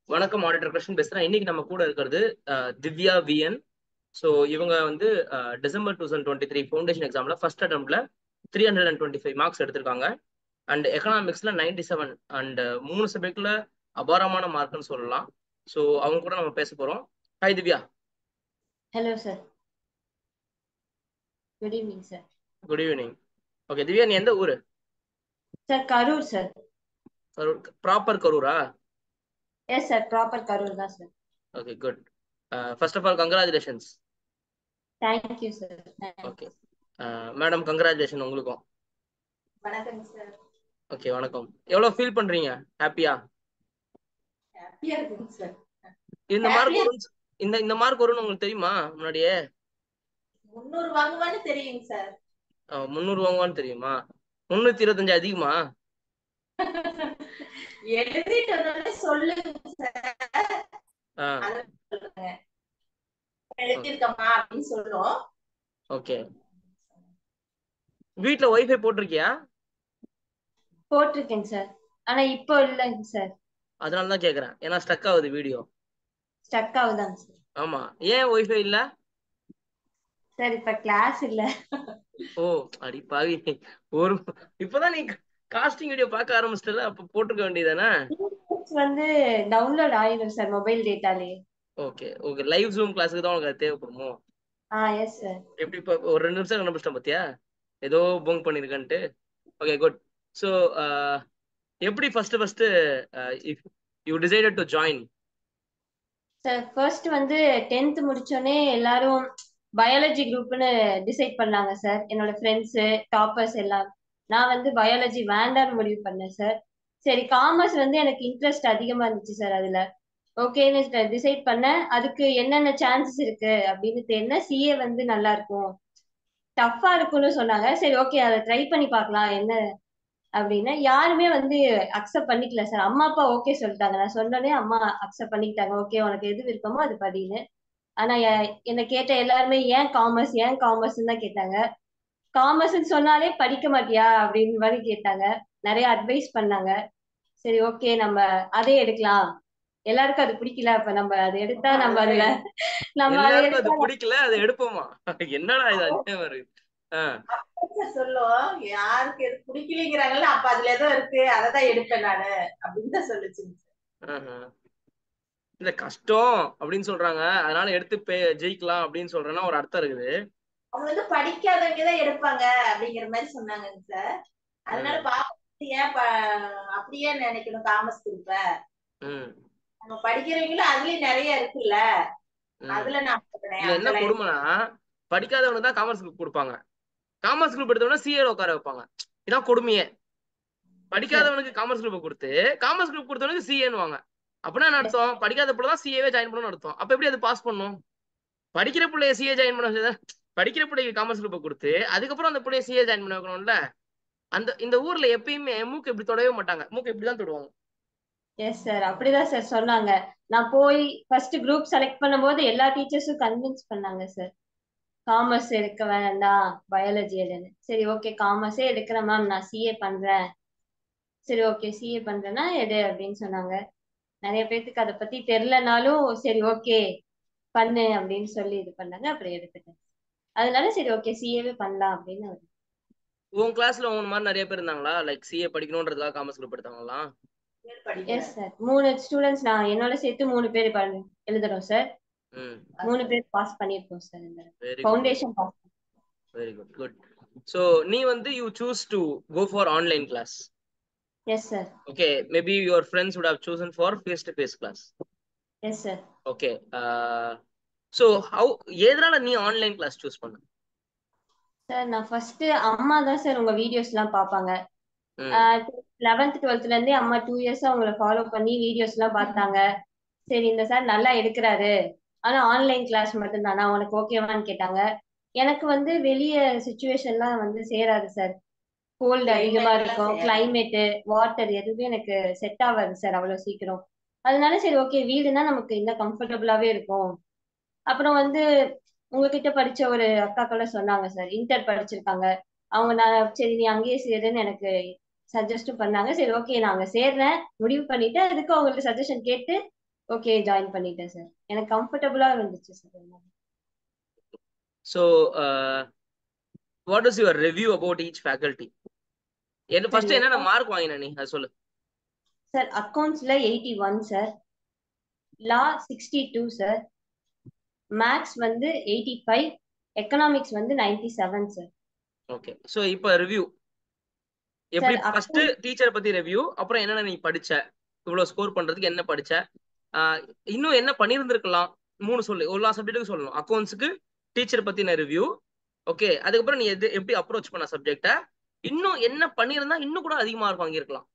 வணக்கம் ஆடிட்டர் கிருஷ்ணன் பேசுறேன் இன்னைக்கு நம்ம கூட இருக்கிறது அஹ், திவ்யா விஎன் ஸோ இவங்க வந்து uh, December two thousand twenty three foundation எக்ஸாம்ல ஃபர்ஸ்ட் அட்டம்ப்ட்ல three hundred and twenty five marks எடுத்திருக்காங்க அண்ட் எக்கனாமிக்ஸ்ல நைன்டி செவன் அண்ட் மூணு சப்ஜெக்ட்ல அபாரமான மார்க்னு சொல்லலாம் ஸோ அவங்க கூட நம்ம பேச போறோம் hi Divya hello sir good evening sir good evening okay Divya நீ எந்த ஊரு sir Karur sir Karur proper கரூரா எஸ் சார் ப்ராப்பர் கரூர் தான் sir okay good first of all congratulations thank you sir okay madam congratulation உங்களுக்கும் வணக்கம் சார் ஓகே வணக்கம் எவ்வளோ ஃபீல் பண்றீங்க ஹாப்பியா ஹாப்பியா இருக்குங்க சார் இந்த மார்க் வரும் இந்த இந்த மார்க் வரும்னு உங்களுக்கு தெரியுமா முன்னாடியே முந்நூறு வாங்குவான்னு தெரியுங்க சார் அஹ், முந்நூறு வாங்குவான்னு தெரியுமா முந்நூத்தி இருபத்தஞ்சு அதிகமா எழுதிட்டு வந்தோடனே சொல்லுங்க சார் ஆ அதை சொல்லுங்க எழுதிருக்கமா அப்படின்னு சொல்லும் ஓகே வீட்ல ஒய்ஃபை போட்டிருக்கியா போட்டிருக்கேங்க சார் ஆனா இப்போ இல்லைங்க சார் அதனால தான் கேக்குறேன் ஏன்னா ஸ்டக் ஆகுது வீடியோ ஸ்டக் ஆகுதாங்க சார் ஆமா ஏன் ஒய்ஃபை இல்ல சார் இப்ப கிளாஸ் இல்ல ஓ அடி பாவி ஒரு இப்பதான் நீ காஸ்டிங் வீடியோ பார்க்க ஆரம்பிச்சிட்டல அப்ப போட்டிருக்க வேண்டியதானே வந்து டவுன்லோட் ஆயிடும் சார் மொபைல் டேட்டாலே ஓகே ஓகே லைவ் ஜூம் கிளாஸுக்கு தான் உனக்கு அது தேவைப்படுமோ ஆ எஸ் சார் எப்படி இப்போ ஒரு ரெண்டு நிமிஷம் கண்டுபிடிச்சிட்டேன் பாத்தியா ஏதோ பொங் பண்ணிருக்கன்ட்டு ஓகே குட் ஸோ எப்படி first first if you decided to join sir first வந்து டென்த் முடிச்சோடனே எல்லாரும் பயாலஜி குரூப்னு டிசைட் பண்ணாங்க சார் என்னோட ஃப்ரெண்ட்ஸு டாப்பர்ஸ் எல்லாம் நான் வந்து பயாலஜி வேண்டாம்னு முடிவு பண்ணேன் சார் சரி காமர்ஸ் வந்து எனக்கு இன்ட்ரெஸ்ட் அதிகமா இருந்துச்சு சார் அதுல ஓகேன்னு டிசைட் பண்ணேன் அதுக்கு என்னென்ன சான்சஸ் இருக்கு அப்படின்னு தெரிஞ்ச சிஏ வந்து நல்லா இருக்கும் டஃப்பா இருக்கும்னு சொன்னாங்க சரி ஓகே அதை ட்ரை பண்ணி பார்க்கலாம் என்ன அப்படின்னா யாருமே வந்து அக்செப்ட் பண்ணிக்கல சார் அம்மா அப்பா ஓகே சொல்லிட்டாங்க நான் சொன்னோடனே அம்மா அக்செப்ட் பண்ணிக்கிட்டாங்க ஓகே உனக்கு எது விருப்பமோ அது படின்னு ஆனா எ- என்னை கேட்ட எல்லாருமே ஏன் காமர்ஸ் ஏன் காமர்ஸ்ன்னு தான் கேட்டாங்க காமர்ஸ்ன்னு சொன்னாலே படிக்க மாட்டியா அப்படின்னு மாதிரி கேட்டாங்க நிறைய அட்வைஸ் பண்ணாங்க சரி ஓகே நம்ம அதே எடுக்கலாம் எல்லாருக்கும் அது பிடிக்கல அப்ப நம்ம அதை எடுத்தா நம்ம அதுல நம்ம அதை எல்லாருக்கும் அது எடுத்தா பிடிக்கல அதை எடுப்போமா என்னடா இது அநியாயம் இருக்கு ஆ சொல்லும் யாருக்கு எது பிடிக்கலைங்கிறாங்கல்ல அப்ப அதுல ஏதோ இருக்கு அததான் எடுப்பேன் நானு அப்படின்னு தான் சொல்லுச்சு ஆஹா. இல்ல கஷ்டம் அப்படின்னு சொல்றாங்க அதனால எடுத்து பே- ஜெயிக்கலாம் அப்படின்னு சொல்றேன்னா ஒரு அர்த்தம் இருக்குது அவங்க வந்து படிக்காதவங்க தான் எடுப்பாங்க அப்படிங்கிற மாதிரி சொன்னாங்க சார் அதனால பாப்பா ஏன் ப- அப்படியே நினைக்கணும் காமர்ஸ் குரூப்ப ம் நம்ம படிக்கிறவங்களும் அதுலயும் நிறைய இருக்குல்ல ம். அதுல நான் போறேன். இதுல என்ன அதெல்லாம் கொடுமைனா படிக்காதவனுக்கு தான் காமர்ஸ் குரூப் கொடுப்பாங்க காமர்ஸ் குரூப் எடுத்தவன சிஏ உட்கார வைப்பாங்க இதான் கொடுமையே படிக்காதவனுக்கு காமர்ஸ் குரூப் கொடுத்து காமர்ஸ் குரூப் கொடுத்தவனுக்கு சிஏன்னு வாங்க அப்படின்னா என்ன அர்த்தம் படிக்காத பிள்ளை தான் சிஏவே ஜாயின் பண்ணணும்னு அர்த்தம் அப்ப எப்படி அது பாஸ் பண்ணும் படிக்கிற பிள்ளைய சிஏ ஜாயின் பண்ண வச்சதா? படிக்கிற பிள்ளைக்கு காமர்ஸ் குரூப் கொடுத்து அதுக்கப்புறம் அந்த பிள்ளைய சிஏ ஜாயின் பண்ண வைக்கணும்ல அந்த இந்த ஊர்ல எப்பயுமே மூக்கு இப்படி தொடவே மாட்டாங்க மூக்கு இப்படிதான் தொடுவாங்க எஸ் சார் அப்படிதான் சார் சொன்னாங்க நான் போய் ஃபர்ஸ்ட் குரூப் செலக்ட் பண்ணும்போது எல்லா டீச்சர்ஸும் கன்வின்ஸ் பண்ணாங்க சார் காமர்ஸ் எடுக்க வேண்டாம் பயாலஜி எடுன்னு சரி ஓகே காமர்ஸே எடுக்கிறேன் மேம் நான் சிஏ பண்றேன் சரி ஓகே சிஏ பண்றேன்னா எடு அப்படின்னு சொன்னாங்க நிறைய பேர்த்துக்கு அதை பத்தி தெரிலனாலும் சரி ஓகே பண்ணு அப்படின்னு சொல்லி இது பண்ணாங்க அப்புறம் எடுத்துட்டேன் அதனால சரி ஓகே சிஏவே பண்ணலாம் அப்படின்னு ஒரு- உன் கிளாஸ்ல உன் மாதிரி நிறைய பேர் இருந்தாங்களா லைக் சிஏ படிக்கணுன்றதுக்காக காமர்ஸ் குரூப் எடுத்தவங்களா பேர் படிக்கிறேன். எஸ் சார் மூணு ஸ்டூடெண்ட்ஸ் நான் என்னோட சேர்த்து மூணு பேர் ப- எழுதுறோம் சார் ம் மூணு பேர் பாஸ் பண்ணியிருக்கோம் சார் இந்த very good foundation pass very good good so நீ வந்து you choose to go for online class yes sir okay maybe your friends would have chosen for face to face class yes sir okay so how எதனால நீ online class choose பண்ண sir நான் first அம்மா தான் sir உங்க videos எல்லாம் பார்ப்பாங்க ம், லெவன்த் டுவெல்த்ல இருந்தே அம்மா டூ இயர்ஸா உங்களை ஃபாலோ பண்ணி வீடியோஸ் எல்லாம் பார்த்தாங்க சரி இந்த சார் நல்லா எடுக்கிறாரு ஆனா ஆன்லைன் கிளாஸ் மட்டும் தானா உனக்கு ஓகேவான்னு கேட்டாங்க எனக்கு வந்து வெளிய சுச்சுவேஷன்லாம் வந்து சேராது சார் கோல்டு அதிகமா இருக்கும் கிளைமேட்டு வாட்டர் எதுவுமே எனக்கு செட் ஆகாது சார் அவ்வளவு சீக்கிரம் அதனால சரி ஓகே வீடுனா நமக்கு இன்னும் கம்ஃபர்டபுளாவே இருக்கும் அப்புறம் வந்து உங்ககிட்ட படிச்ச ஒரு அக்காக்கள் சொன்னாங்க சார் இன்டர் படிச்சிருக்காங்க அவங்க நான் சரி நீ அங்கேயே சேருன்னு எனக்கு சஜஸ்டும் பண்ணாங்க சரி ஓகே நான் அங்க சேர்றேன் முடிவு பண்ணிட்டு அதுக்கு அவங்களுக்கு சஜஷன் கேட்டு ஓகே ஜாயின் பண்ணிட்டேன் சார் எனக்கு கம்ஃபர்டபுளா இருந்துச்சு sir so what is your review about each faculty என்ன ஃபர்ஸ்ட் சரி. என்னென்ன மார்க் வாங்கின நீ அது சொல்லு சார் அக்கௌண்ட்ஸ்ல eighty one sir law sixty two sir maths வந்து எயிட்டி ஃபைவ் எக்கனாமிக்ஸ் வந்து ninety seven sir okay so இப்போ ரிவ்யூ எப்படி Sir, ஃபர்ஸ்ட் டீச்சர் பத்தி ரிவ்யூ அப்புறம் என்னென்ன நீ படிச்ச இவ்வளவு ஸ்கோர் பண்றதுக்கு என்ன படிச்ச ஆஹ் இன்னும் என்ன பண்ணியிருந்திருக்கலாம் மூணு சொல்லு எல்லா சப்ஜெக்ட்டுக்கும் சொல்லணும் அக்கௌண்ட்ஸுக்கு டீச்சர் பத்தின ரிவ்யூ ஓகே அதுக்கப்புறம் நீ எது எப்படி அப்ரோச் பண்ண சப்ஜெக்ட இன்னும் என்ன பண்ணியிருந்தா இன்னும் கூட அதிக மார்க் வாங்கியிருக்கலாம்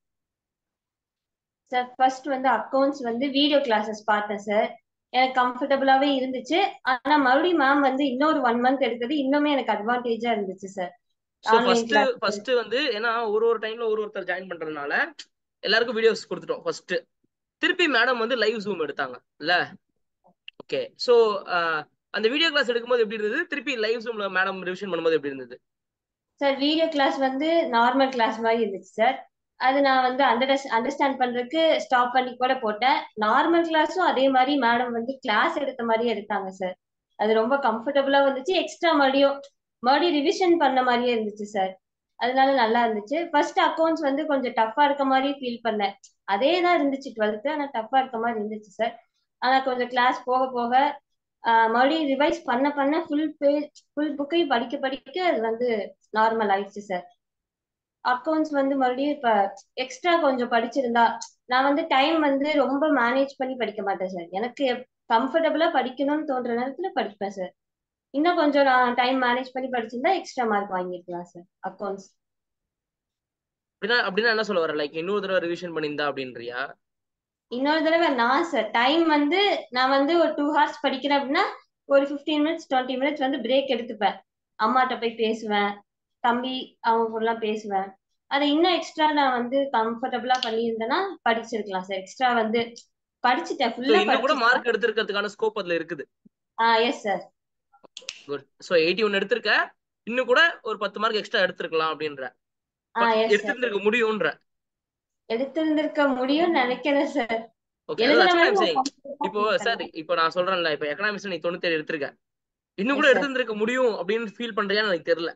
சார் ஃபர்ஸ்ட் வந்து அக்கௌண்ட்ஸ் வந்து வீடியோ கிளாஸஸ் பார்த்தேன் சார் எனக்கு கம்ஃபர்டபுளாவே இருந்துச்சு ஆனா மறுபடியும் மேம் வந்து இன்னொரு ஒன் மந்த் எடுக்கிறது இன்னுமே எனக்கு அட்வான்டேஜா இருந்துச்சு sir so Online first class. First வந்து ஏன்னா ஒரு ஒரு டைம்ல ஒரு ஒருத்தர் ஜாயின் பண்றதுனால எல்லாருக்கும் வீடியோஸ் கொடுத்துட்டோம் ஃபர்ஸ்ட் திருப்பி மேடம் வந்து லைவ் ஜூம் எடுத்தாங்க இல்ல ஓகே ஸோ அந்த வீடியோ கிளாஸ் எடுக்கும்போது எப்படி இருந்தது திருப்பி லைவ் ஜூம்ல மேடம் ரிவிஷன் பண்ணும்போது எப்படி இருந்தது சார் வீடியோ கிளாஸ் வந்து நார்மல் கிளாஸ் மாதிரி இருந்துச்சு சார் அது நான் வந்து அண்டர் அண்டர்ஸ்டாண்ட் பண்றதுக்கு ஸ்டாப் பண்ணி கூட போட்டேன் நார்மல் கிளாஸும் அதே மாதிரி மேடம் வந்து கிளாஸ் எடுத்த மாதிரியே எடுத்தாங்க சார் அது ரொம்ப கம்ஃபர்டபுளா வந்துச்சு எக்ஸ்ட்ரா மறுபடியும் மறுபடியும் ரிவிஷன் பண்ண மாதிரியே இருந்துச்சு சார் அதனால நல்லா இருந்துச்சு ஃபர்ஸ்ட் அக்கௌண்ட்ஸ் வந்து கொஞ்சம் டஃப்பா இருக்க மாதிரி ஃபீல் பண்ணேன் அதே தான் இருந்துச்சு டுவெல்த்து ஆனா டஃப்பா இருக்க மாதிரி இருந்துச்சு சார் ஆனா கொஞ்சம் கிளாஸ் போக போக ஆஹ் மறுபடியும் ரிவைஸ் பண்ண பண்ண ஃபுல் பேஜ் ஃபுல் புக்கையும் படிக்க படிக்க அது வந்து நார்மல் ஆயிடுச்சு சார் அக்கௌண்ட்ஸ் வந்து மறுபடியும் இப்ப எக்ஸ்ட்ரா கொஞ்சம் படிச்சிருந்தா நான் வந்து டைம் வந்து ரொம்ப மேனேஜ் பண்ணி படிக்க மாட்டேன் சார் எனக்கு கம்ஃபர்டபுளா படிக்கணும்னு தோன்ற நேரத்துல படிப்பேன் சார் இன்னும் கொஞ்சம் நான் டைம் மேனேஜ் பண்ணி படிச்சிருந்தா எக்ஸ்ட்ரா மார்க் வாங்கியிருக்கலாம் சார் அக்கௌண்ட்ஸ் அப்படின்னா அப்படின்னா என்ன சொல்ல வர லைக் இன்னொரு தடவை ரிவிஷன் பண்ணியிருந்தா அப்படின்றியா இன்னொரு தடவை நான் சார் டைம் வந்து நான் வந்து ஒரு டூ ஹவர்ஸ் படிக்கிறேன் அப்படின்னா ஒரு ஃபிஃப்டீன் மினிட்ஸ் டுவெண்ட்டி மினிட்ஸ் வந்து பிரேக் எடுத்துப்பேன் அம்மாட்ட போய் பேசுவேன் தம்பி அவங்க கூடலாம் பேசுவேன் அதை இன்னும் எக்ஸ்ட்ரா நான் வந்து கம்ஃபர்டபுளா பண்ணியிருந்தேன்னா படிச்சிருக்கலாம் சார் எக்ஸ்ட்ரா வந்து படிச்சுட்டேன் ஸோ ஃபுல்லா இன்னும் கூட படிச்சிட்டேன் மார்க் எடுத்திருக்கிறதுக்கான ஸ்கோப் அதுல இருக்குது ah yes sir good so eighty one எடுத்திருக்க இன்னும் கூட ஒரு பத்து மார்க் எக்ஸ்ட்ரா எடுத்திருக்கலாம் அப்படின்ற ஆ எஸ் சார் எடுத்திருந்திருக்க முடியும்ன்ற எடுத்திருந்திருக்க முடியும்னு நினைக்கிறேன் சார் ஓகே எழுதுன that's what I'm மாதிரி saying. நான் இப்போ comfortable சார் பண்ணேன். இப்போ நான் சொல்றேன்ல இப்போ எக்கனாமிக்ஸ் நீ தொண்ணூத்தேழு எடுத்திருக்க இன்னும் கூட Yes, sir. எடுத்திருந்திருக்க முடியும் அப்படின்னு ஃபீல் பண்றியான்னு எனக்கு தெரியல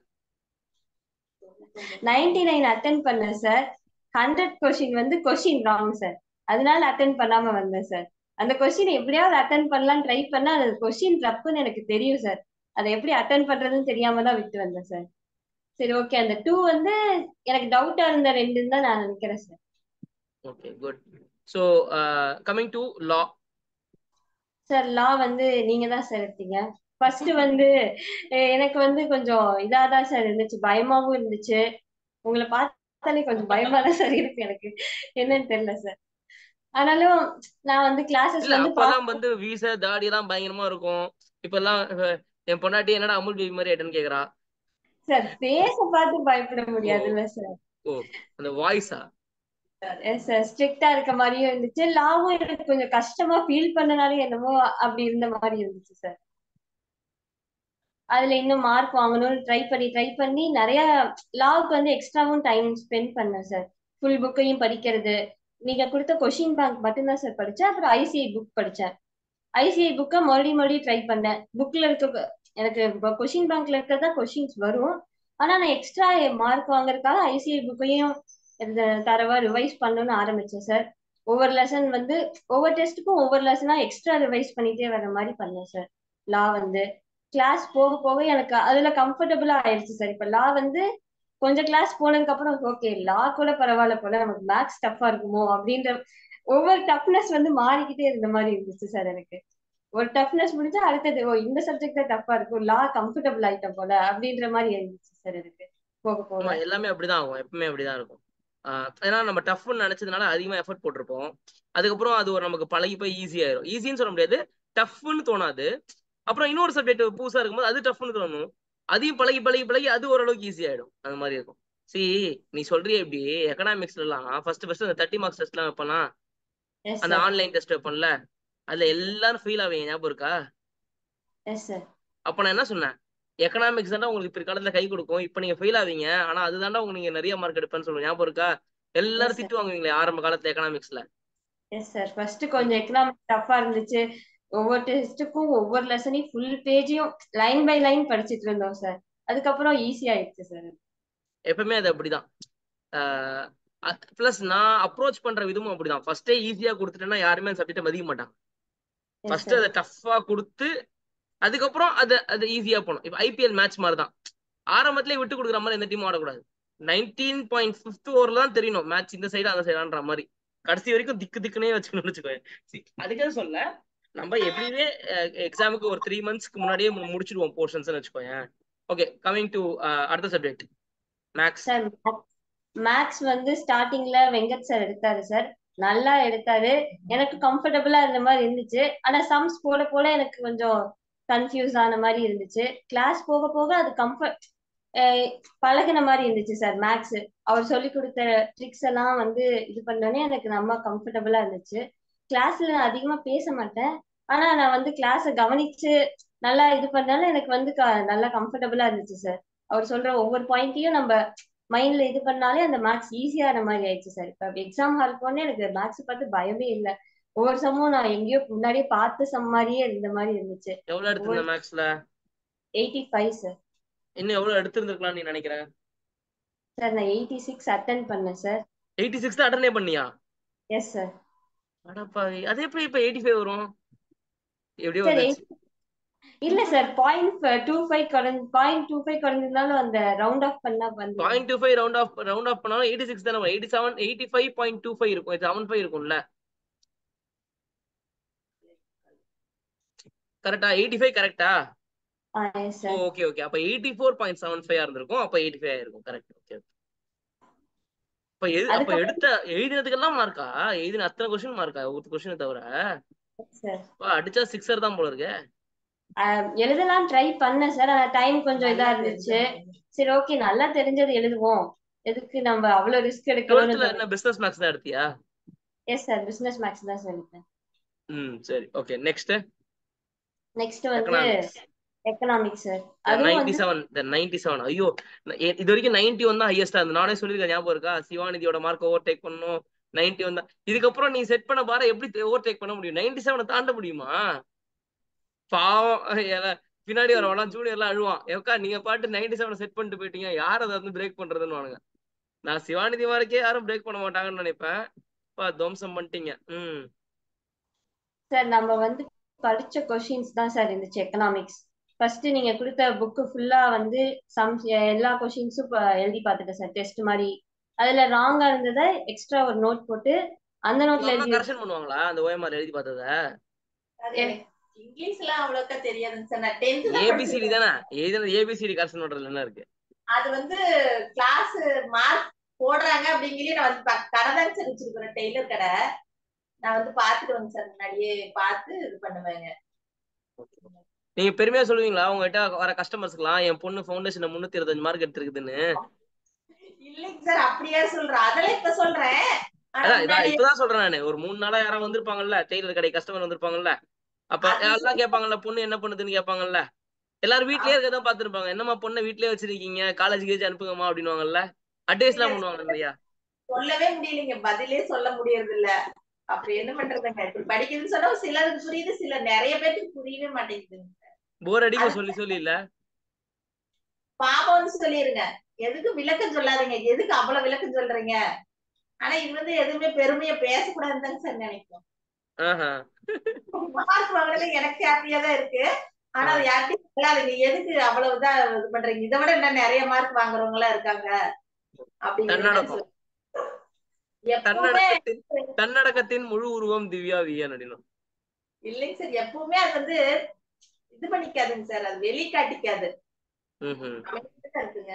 99 நைன் அட்டன் பண்ணேன் சார் ஹண்ட்ரட் கொஸ்டின் வந்து கொஸ்டின் ராங் சார் அதனால அட்டன் பண்ணாம வந்தேன் சார் அந்த கொஸ்டின் எப்படியாவது அட்டன் பண்ணலாம் ட்ரை பண்ணா அது கொஸ்டின் தப்புன்னு எனக்கு தெரியும் சார் அதை எப்படி அட்டன் பண்றதுன்னு தெரியாம தான் விட்டு வந்தேன் சார் சரி ஓகே அந்த டூ வந்து எனக்கு டவுட்டா இருந்த ரெண்டுன்னு தான் நான் நினைக்கிறேன் sir okay good so coming to law sir law வந்து நீங்க தான் சார் எடுத்தீங்க ஃபர்ஸ்ட் வந்து அஹ் எனக்கு வந்து கொஞ்சம் இதா தான் சார் இருந்துச்சு பயமாவும் இருந்துச்சு உங்களை பார்த்தாலே கொஞ்சம் பயமா தான் சார் இருக்கு எனக்கு என்னன்னு தெரியல சார் ஆனாலும் நான் வந்து கிளாஸஸ் இல்ல வந்து அப்பெல்லாம் வந்து வீச தாடி எல்லாம் பயங்கரமா இருக்கும் இப்பெல்லாம் அஹ், என் பொண்டாட்டி என்னடா அமுல் பேபி மாதிரி ஆயிட்டேன்னு கேக்குறா சார் பேச பார்த்து பயப்பட முடியாதுல்ல சார் ஓ அந்த வாய்ஸா எஸ் சார் ஸ்ட்ரிக்டா இருக்க மாதிரியும் இருந்துச்சு லாவும் எனக்கு கொஞ்சம் கஷ்டமா ஃபீல் பண்ணனாலும் என்னமோ அப்படி இருந்த மாதிரி இருந்துச்சு சார் அதுல இன்னும் மார்க் வாங்கணும்னு ட்ரை பண்ணி ட்ரை பண்ணி நிறைய லாவுக்கு வந்து எக்ஸ்ட்ராவும் டைம் ஸ்பெண்ட் பண்ணேன் சார் ஃபுல் புக்கையும் படிக்கிறது நீங்க கொடுத்த கொஷின் பேங்க் மட்டும்தான் சார் படிச்சேன் அப்புறம் ஐசிஐ புக் படிச்சேன் ஐசிஐ புக்கை மறுபடியும் மறுபடியும் ட்ரை பண்ணேன் புக்ல இருக்க எனக்கு கொஷின் பேங்க்ல இருக்கிறதா கொஷின்ஸ் வரும் ஆனா நான் எக்ஸ்ட்ரா மார்க் வாங்குறதுக்காக ஐசிஐ புக்கையும் தரவா ரிவைஸ் பண்ணணும்னு ஆரம்பிச்சேன் சார் ஒவ்வொரு லெசன் வந்து ஒவ்வொரு டெஸ்ட்டுக்கும் ஒவ்வொரு லெசனா எக்ஸ்ட்ரா ரிவைஸ் பண்ணிட்டே வர மாதிரி பண்ணேன் சார் லா வந்து கிளாஸ் போக போக எனக்கு அதுல கம்ஃபர்டபுளா ஆயிடுச்சு சார் இப்ப லா வந்து கொஞ்சம் கிளாஸ் போனதுக்கு அப்புறம் ஓகே லா கூட பரவாயில்ல போல நமக்கு மேக்ஸ் டஃபா இருக்குமோ அப்படின்ற ஒவ்வொரு டஃப்னஸ் வந்து மாறிக்கிட்டே இருந்த மாதிரி இருந்துச்சு சார் எனக்கு ஒரு டஃப்னஸ் முடிஞ்சா அடுத்தது ஓ இந்த சப்ஜெக்ட் தான் டஃபா இருக்கும் லா கம்ஃபர்டபுள் ஆயிட்டோம் போல அப்படின்ற மாதிரி இருந்துச்சு சார் எனக்கு போக ஆமா போக எல்லாமே அப்படிதான் ஆகும் எப்பவுமே அப்படிதான் இருக்கும் ஆஹ் ஏன்னா நம்ம டஃப்னு நினைச்சதுனால அதிகமா எஃபர்ட் போட்டிருப்போம் அதுக்கப்புறம் அது ஒரு நமக்கு பழகி போய் ஈஸி ஆயிரும் ஈஸின்னு சொல்ல முடியாது டஃப்னு தோணாது அப்புறம் இன்னொரு சப்ஜெக்ட் புதுசா இருக்கும்போது அது டஃப்னு தோணும் அதையும் பழகி பழகி பழகி அது ஓரளவுக்கு ஈஸி ஆயிடும் அந்த மாதிரி இருக்கும் சி நீ சொல்றியே இப்படி எக்கனாமிக்ஸ்ல எல்லாம் ஃபர்ஸ்ட் ஃபர்ஸ்ட் அந்த தேர்ட்டி மார்க்ஸ் டெஸ்ட் எல்லாம் வைப்பனா எஸ் அந்த சார் ஆன்லைன் டெஸ்ட் வைப்போம்ல அதுல எல்லாரும் ஃபெயில் ஆவீங்க ஞாபகம் இருக்கா எஸ் சார் அப்ப நான் என்ன சொன்னேன் எக்கனாமிக்ஸ் தாண்டா உங்களுக்கு பிற்காலத்துல கை கொடுக்கும் இப்ப நீங்க ஃபெயில் ஆவீங்க ஆனா அதுதாண்டா உங்களுக்கு நீங்க நிறைய மார்க் எடுப்பேன்னு சொல்லுவோம் ஞாபகம் இருக்கா எல்லாரும் Yes, sir. திட்டு வாங்குவீங்களே ஆரம்ப காலத்துல எக்கனாமிக்ஸ்ல எஸ் சார் ஃபர்ஸ்ட் கொஞ்சம் எக்கனாமிக் டஃபா இருந்துச்சு ஒவ்வொரு டெஸ்ட்டுக்கும் ஒவ்வொரு லெசனையும் ஃபுல் பேஜையும் லைன் பை லைன் படிச்சிட்டு இருந்தோம் சார் அதுக்கப்புறம் ஈஸி ஆயிடுச்சு சார் எப்பவுமே அது அப்படிதான் பிளஸ் நான் அப்ரோச் பண்ற விதமும் அப்படிதான் ஃபர்ஸ்டே ஈஸியா கொடுத்துட்டேன்னா யாருமே அந்த சப்ஜெக்ட் மதிக்க மாட்டாங்க எஸ் ஃபர்ஸ்ட் சார் அதை டஃப்பா கொடுத்து அதுக்கப்புறம் அது அது ஈஸியா போகணும் இப்போ ஐபிஎல் மேட்ச் மாதிரி தான் ஆரம்பத்திலே விட்டு கொடுக்குற மாதிரி எந்த டீமும் ஆடக்கூடாது நைன்டீன் பாயிண்ட் ஃபிஃப்த் ஓவர்ல தான் தெரியணும் மேட்ச் இந்த சைடு அந்த சைடான்ற மாதிரி கடைசி வரைக்கும் திக்கு திக்குனே வச்சுக்கணும்னு வச்சுக்கோங்க அதுக்காக சொல்ல நம்ம எப்படியுமே எக்ஸாமுக்கு ஒரு த்ரீ மந்த்ஸ்க்கு முன்னாடியே மு- முடிச்சிடுவோம் போர்ஷன்ஸ் வச்சுக்கோங்க ஓகே கமிங் டு அடுத்த சப்ஜெக்ட் மேக்ஸ் சார் மேக்ஸ் வந்து ஸ்டார்டிங்ல வெங்கட் சார் எடுத்தாரு சார் நல்லா எடுத்தாரு எனக்கு கம்ஃபர்டபுளா இருந்த மாதிரி இருந்துச்சு ஆனா சம்ஸ் போட போட எனக்கு கொஞ்சம் கன்ஃபியூஸ் ஆன மாதிரி இருந்துச்சு கிளாஸ் போக போக அது கம்ஃபர்ட் பழகுன மாதிரி இருந்துச்சு சார் மேக்ஸ் அவர் சொல்லி கொடுத்த ட்ரிக்ஸ் எல்லாம் வந்து இது பண்ணோடனே எனக்கு ரொம்ப கம்ஃபர்டபுளா இருந்துச்சு கிளாஸ்ல நான் அதிகமா பேச மாட்டேன் ஆனா நான் வந்து கிளாஸை கவனிச்சு நல்லா இது பண்ணாலும் எனக்கு வந்து க- நல்லா கம்ஃபர்டபுளா இருந்துச்சு சார் அவர் சொல்ற ஒவ்வொரு பாயிண்ட்டையும் நம்ம மைண்ட்ல இது பண்ணாலே அந்த மேக்ஸ் ஈஸியான மாதிரி ஆயிடுச்சு சார் இப்ப எக்ஸாம் ஹால் போனே எனக்கு மேக்ஸ் பார்த்து பயமே இல்லை ஒவ்வொரு சம்மும் நான் எங்கேயோ முன்னாடியே பார்த்த சம் மாதிரியே இருந்த மாதிரி இருந்துச்சு எவ்வளவு எடுத்திருந்த மேக்ஸ்ல எயிட்டி ஃபைவ் சார் இன்னும் எவ்வளவு எடுத்திருந்திருக்கலாம்னு நீ நினைக்கிற சார் நான் எயிட்டி சிக்ஸ் அட்டன் பண்ணேன் சார் எயிட்டி சிக்ஸ் தான் அட்டனே பண்ணியா எஸ் சார் அடப்பாவி அது எப்படி இப்ப எயிட்டி ஃபைவ் வரும் எப்படியோ சார் வந்துச்சு இல்ல சார் பாயிண்ட் டூ ஃபைவ் குறைஞ்சு பாயிண்ட் டூ ஃபைவ் குறைஞ்சிருந்தாலும் அந்த ரவுண்ட் ஆஃப் பண்ணா வந்து point two five round off round off பண்ணாலும் எயிட்டி சிக்ஸ் தானே eighty seven eighty five point two five இருக்கும் செவன் ஃபைவ் இருக்கும்ல கரெக்டா எயிட்டி ஃபைவ் கரெக்டா எஸ் சார் ஓகே ஓகே அப்ப eighty four point seven five இருந்திருக்கும் அப்ப எயிட்டி ஃபைவ் ஆயிருக்கும் கரெக்ட் ஓகே அப்ப எது அப்ப அதுக்கப்புறம் எடுத்த எழுதினதுக்கெல்லாம் மார்க்கா எழுதின அத்தனை கொஸ்டின் மார்க்கா ஒரு கொஸ்டினை தவிர சார் அப்ப அடிச்சா சிக்ஸர் தான் போல இருக்கு எழுதலாம் ட்ரை பண்ணேன் சார் ஆனா டைம் கொஞ்சம் இதா இருந்துச்சு சரி ஓகே நல்லா தெரிஞ்சது எழுதுவோம் எதுக்கு நம்ம அவ்வளவு ரிஸ்க் டுவெல்த்ல எடுக்கணும்னு என்ன பிசினஸ் மேக்ஸ் தான் எடுத்தியா எஸ் சார் பிசினஸ் மேக்ஸ் தான் சார் எடுத்தேன் ம் சரி ஓகே நெக்ஸ்ட் நெக்ஸ்ட் வந்து எக்கனாமிக்ஸ் எக்கனாமிக்ஸ் சார் அதுவும் நைன்டி வந்து செவன் நைன்டி செவன் ஐயோ ந- எ- இது வரைக்கும் நைன்டி ஒன் தான் ஹையஸ்டா இருந்து நானே சொல்லியிருக்கேன் ஞாபகம் இருக்கா சிவாநிதியோட மார்க் ஓவர் டேக் பண்ணணும் நைன்டி ஒன் தான் இதுக்கப்புறம் நீ செட் பண்ண பார எப்படி ஓவர் டேக் பண்ண முடியும் நைன்டி செவனை தாண்ட முடியுமா பாவம் எல்லாம் பின்னாடி வரவெல்லாம் ஜூனியர் எல்லாம் அழுவான் ஏக்கா நீங்க பாட்டு நைன்டி செவனை செட் பண்ணிட்டு போயிட்டீங்க யார் அதை வந்து பிரேக் பண்றதுன்னு வானுங்க நான் சிவாநிதி மார்க்கே யாரும் பிரேக் பண்ண மாட்டாங்கன்னு நினைப்பேன் இப்ப துவம்சம் பண்ணிட்டீங்க ம் சார் நம்ம வந்து படிச்ச கொஷின்ஸ் தான் சார் இருந்துச்சு எக்கனாமிக்ஸ் ஃபர்ஸ்ட் நீங்க கொடுத்த புக்கு ஃபுல்லா வந்து சம் எல்லா கொஷின்ஸும் எழுதி பார்த்துட்டேன் சார் டெஸ்ட் மாதிரி அதுல ராங்கா இருந்ததை எக்ஸ்ட்ரா ஒரு நோட் போட்டு அந்த நோட்ல அம்மா எழுதி கரெக்ஷன் பண்ணுவாங்களா அந்த ஓஎம்ஆர் எழுதி பார்த்தத அது எனக்கு இங்கிலீஷ் எல்லாம் அவ்வளோக்கா தெரியாதுங்க சார் நான் டென்த் தான் ஏபிசிடி படிச்சிருக்கேன் தானே எழுதின ஏபிசிடி கரெக்ஷன் பண்றதுல என்ன இருக்கு அது வந்து கிளாஸ் மார்க் போடுறாங்க அப்படிங்கிற நான் வந்து ப- கடை தான் சார் வச்சிருக்கிறேன் டெய்லர் கடை நான் வந்து பாத்துட்டு வந்து சார் முன்னாடியே பார்த்து இது பண்ணுவேங்க நீங்க பெருமையா சொல்லுவீங்களா உங்ககிட்ட வர கஸ்டமர்ஸ்க்குலாம் என் பொண்ணு ஃபவுண்டேஷன்ல முன்னூத்தி இருபத்தஞ்சு மார்க் எடுத்திருக்குதுன்னு இல்லைங்க சார் அப்படியே சொல்றேன் அதெல்லாம் இப்ப சொல்றேன் ஆனா அதான் இதான் முன்னாடி இப்பதான் சொல்றேன் நானு ஒரு மூணு நாளா யாராவது வந்திருப்பாங்கல்ல டெய்லர் கடை கஸ்டமர் வந்திருப்பாங்கல்ல அப்ப அது எல்லாம் கேட்பாங்கல்ல பொண்ணு என்ன பண்ணுதுன்னு கேட்பாங்கல்ல எல்லாரும் வீட்லயே இருக்கதான் பாத்துருப்பாங்க என்னம்மா பொண்ணை வீட்லயே வச்சிருக்கீங்க காலேஜ் கேஜ் அனுப்புங்கம்மா அப்படின்னுவாங்கல்ல அட்வைஸ் எல்லாம் பண்ணுவாங்க இல்லையா சொல்லவே முடியலைங்க பதிலே சொல்ல முடியறது இல்ல அப்புறம் என்ன பண்றதுங்க இப்படி படிக்கிறதுன்னு சொன்னா சிலருக்கு புரியுது சில நிறைய பேருக்கு புரியவே மாட்டேங்குதுங்க போர் அடிக்கும் அது சொல்லி சொல்லி இல்ல பாவம்னு சொல்லிருங்க எதுக்கு விளக்கம் சொல்லாதீங்க எதுக்கு அவ்வளவு விளக்கம் சொல்றீங்க ஆனா இது வந்து எதுவுமே பெருமையா பேசக்கூடாதுன்னு சார் நினைக்கும் ஆஹா மார்க் வாங்குறது எனக்கு ஹாப்பியா தான் இருக்கு ஆனா அது யார்கிட்டயும் சொல்லாதீங்க எதுக்கு அவ்வளவுதான் இது பண்றீங்க இதை விட இன்னும் நிறைய மார்க் வாங்குறவங்க எல்லாம் இருக்காங்க அப்படிங்கிற மாதிரி தன்னடக்கம் சொல்லு. எப்பவுமே தன்னடக்கத்தின் தன்னடக்கத்தின் முழு உருவம் திவ்யா வியன் அப்படின்னும் இல்லைங்க சார் எப்பவுமே அது வந்து இது பண்ணிக்காதுங்க சார் அது வெளிக்காட்டிக்காது ம்ஹும். அமைதியா இருக்குங்க